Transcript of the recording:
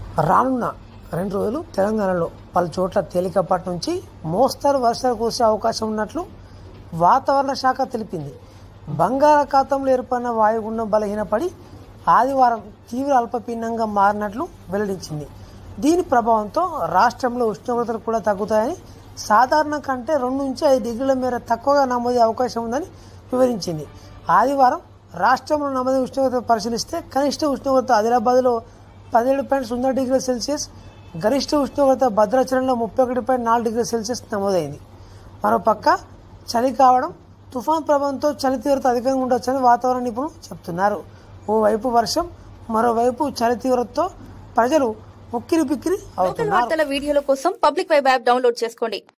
రానున్న రెండు రోజులు తెలంగాణలో పలు చోట్ల తేలికపాటి నుంచి మోస్తరు వర్షాలు కురిసే అవకాశం ఉన్నట్లు వాతావరణ శాఖ తెలిపింది బంగాళాఖాతంలో ఏర్పడిన వాయుగుండం బలహీనపడి ఆదివారం తీవ్ర అల్పపీడనంగా మారినట్లు వెల్లడించింది దీని ప్రభావంతో రాష్ట్రంలో ఉష్ణోగ్రతలు కూడా తగ్గుతాయని సాధారణ కంటే రెండు నుంచి ఐదు డిగ్రీల మేర తక్కువగా నమోదే అవకాశం ఉందని వివరించింది ఆదివారం రాష్ట్రంలో నమోదు ఉష్ణోగ్రత పరిశీలిస్తే కనిష్ట ఉష్ణోగ్రత ఆదిలాబాద్లో పదిహేడు పాయింట్ సున్నా డిగ్రీల సెల్సియస్ గరిష్ట ఉష్ణోగ్రత భద్రాచలంలో ముప్పై ఒకటి పాయింట్ నాలుగు డిగ్రీల సెల్సియస్ నమోదైంది మరోపక్క చలి కావడం తుఫాన్ ప్రభావంతో చలి తీవ్రత అధికంగా ఉండొచ్చని వాతావరణ నిపుణులు చెప్తున్నారు ఓవైపు వర్షం మరోవైపు చలి తీవ్రతతో ప్రజలు ఉక్కిరి బిక్కిరి లోకల్ అవుతున్నారు వార్తల వీడియోల కోసం పబ్లిక్ వెబ్ యాప్ డౌన్లోడ్ చేసుకోండి